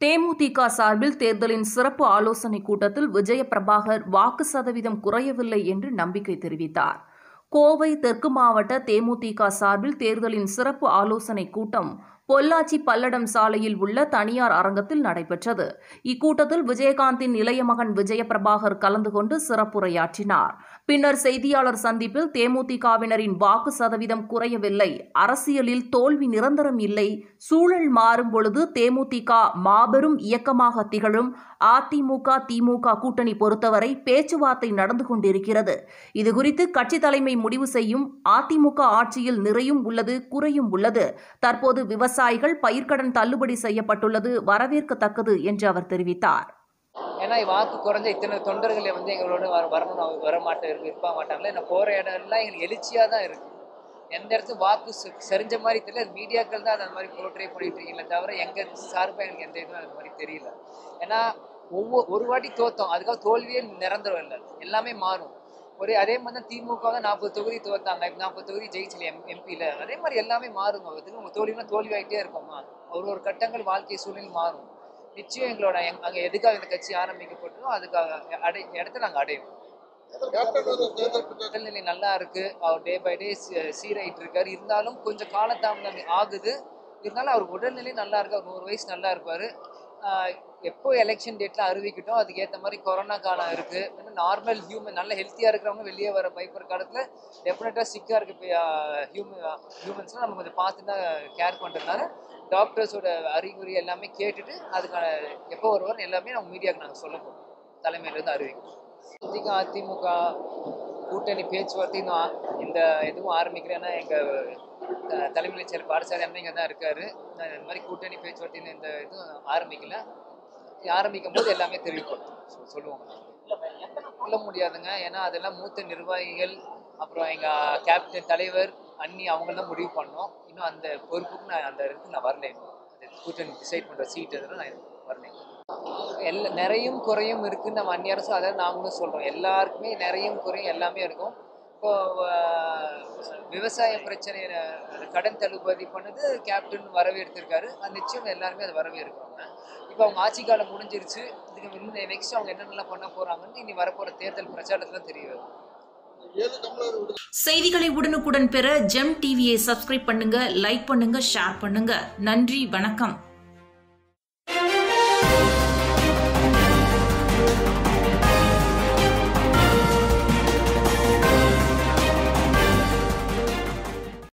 தேமுதிக சார்பில் தேர்தலின் சிறப்பு ஆலோசனைக் கூட்டத்தில் விஜய பிரபாகர் வாக்கு சதவீதம் குறையவில்லை என்று நம்பிக்கை தெரிவித்தார் கோவை தெற்கு மாவட்ட தேமுதிக சார்பில் தேர்தலின் சிறப்பு ஆலோசனைக் கூட்டம் பொள்ளாச்சி பல்லடம் சாலையில் உள்ள தனியார் அரங்கத்தில் நடைபெற்றது இக்கூட்டத்தில் விஜயகாந்தின் இளைய மகன் விஜய பிரபாகர் கலந்து கொண்டு சிறப்புரையாற்றினார் பின்னர் செய்தியாளர் சந்திப்பில் தேமுதிகவினரின் வாக்கு சதவீதம் குறையவில்லை அரசியலில் தோல்வி நிரந்தரம் இல்லை சூழல் மாறும் பொழுது தேமுதிக மாபெரும் இயக்கமாக திகழும் அதிமுக திமுக கூட்டணி பொறுத்தவரை பேச்சுவார்த்தை நடந்து கொண்டிருக்கிறது இதுகுறித்து கட்சித் தலைமை முடிவு செய்யும் அதிமுக ஆட்சியில் நிறையும் உள்ளது குறையும் உள்ளது தற்போது விவசாயிகள் பயிர்க்கடன் தள்ளுபடி செய்யப்பட்டுள்ளது வரவேற்கத்தக்கது என்று அவர் தெரிவித்தார் ஏன்னா வாக்கு குறைஞ்ச இத்தனை தொண்டர்களை வந்து எங்களோட வர வரணும்னு அவங்க வர மாட்டேன் இருப்பா மாட்டாங்களே நான் போகிற இடம்லாம் எங்களுக்கு எழுச்சியாக தான் இருக்குது எந்த இடத்துல வாக்கு செ- சரிஞ்ச மாதிரி தெரியல மீடியாக்கள் தான் அந்த மாதிரி போர்ட்ரே பண்ணிட்டு இருக்கீங்களே தவிர எங்கள் சார்பாக எனக்கு எந்த இதுவும் அந்த மாதிரி தெரியல ஏன்னா ஒவ்வொரு ஒரு வாட்டி தோத்தோம் அதுக்காக தோல்வியே நிரந்தரம் இல்லை எல்லாமே மாறும் ஒரே அதே மாதிரி தான் திமுக தான் நாற்பது தொகுதி தோத்தாங்க இப்போ நாற்பது தொகுதி ஜெயிச்சல எம் எம்பியில் அதே மாதிரி எல்லாமே மாறுங்க அதுக்கு உங்கள் தோல்வினா தோல்வியாகிட்டே இருக்கோமா ஒரு ஒரு கட்டங்கள் வாழ்க்கை சூழ்நிலை மாறும் நிச்சயம் எங்களோட எங் அங்கே எதுக்காக இந்த கட்சி ஆரம்பிக்கப்பட்டதோ அதுக்காக அடை இடத்த நாங்கள் அடைவோம் உடல்நிலை நல்லா இருக்கு அவர் டே பை டே சீராயிட்டு இருக்காரு இருந்தாலும் கொஞ்சம் காலதாமதம் ஆகுது இருந்தாலும் அவர் உடல்நிலை நல்லா இருக்கு அவர் நூறு வயசு நல்லா இருப்பாரு ஆஹ் எப்போ எலெக்ஷன் டேட்ல அறிவிக்கட்டும் அதுக்கு ஏற்ற மாதிரி கொரோனா காலம் இருக்கு நார்மல் ஹியூமன் நல்ல ஹெல்த்தியா இருக்கிறவங்க வெளியே வர பயப்படுற காலத்துல டெஃபினட்டா சிக்கா இருக்கு இப்போ ஹியூமன் ஹியூமன்ஸ்லாம் நம்ம கொஞ்சம் பார்த்து தான் கேர் பண்றதுனால டாக்டர்ஸோட அறிகுறி எல்லாமே கேட்டுட்டு அதுக்கான எப்போ வருவார் எல்லாமே நம்ம மீடியாவுக்கு நாங்கள் சொல்ல போகிறோம் தலைமையிலேருந்து அறிவிக்கிறோம் அதிக அதிமுக கூட்டணி பேச்சுவார்த்தை இன்னும் ஆ- இந்த எதுவும் ஆரம்பிக்கிறேன்னா எங்கள் தலைமையில் செயலர் பாடசாலை அண்ணன் இங்கே தான் இருக்காரு நான் இந்த மாதிரி கூட்டணி பேச்சுவார்த்தை இன்னும் இந்த இதுவும் ஆரம்பிக்கல ஆரம்பிக்கும் போது எல்லாமே தெரிவிப்போம் சொ- சொல்லுவோம் சொல்ல முடியாதுங்க ஏன்னா அதெல்லாம் மூத்த நிர்வாகிகள் அப்புறம் எங்கள் கேப்டன் தலைவர் அண்ணி அவங்க தான் முடிவு பண்ணோம் இன்னும் அந்த பொறுப்புக்கு நான் அந்த இதுக்கு நான் வரல இன்னும். அந்த கூட்டணி டிசைட் பண்ணுற சீட் இதெல்லாம் நான் வரல எல்லா நிறையும் குறையும் இருக்குன்னு நம்ம அந்நிய அரசும் அதை நாங்களும் சொல்கிறோம் எல்லாருக்குமே நிறையும் குறையும் எல்லாமே இருக்கும் இப்போ ஆஹ், விவசாய பிரச்சனை அஹ், கடன் தள்ளுபடி பண்ணது கேப்டன் வரவேற்றிருக்காரு அது நிச்சயம் எல்லாருமே அதை வரவேற்கிறாங்க இப்போ அவங்க ஆட்சி காலம் முடிஞ்சிருச்சு இதுக்கு இன்னும் நெக்ஸ்ட் அவங்க என்னென்னலாம் பண்ண போகிறாங்கன்னு இனி வரப்போகிற தேர்தல் பிரச்சாரத்தில் தெரிய வரும் செய்திகளை உடனுக்குடன் பெற ஜெம் டிவியை சப்ஸ்கிரைப் பண்ணுங்க லைக் பண்ணுங்க ஷேர் பண்ணுங்க நன்றி வணக்கம்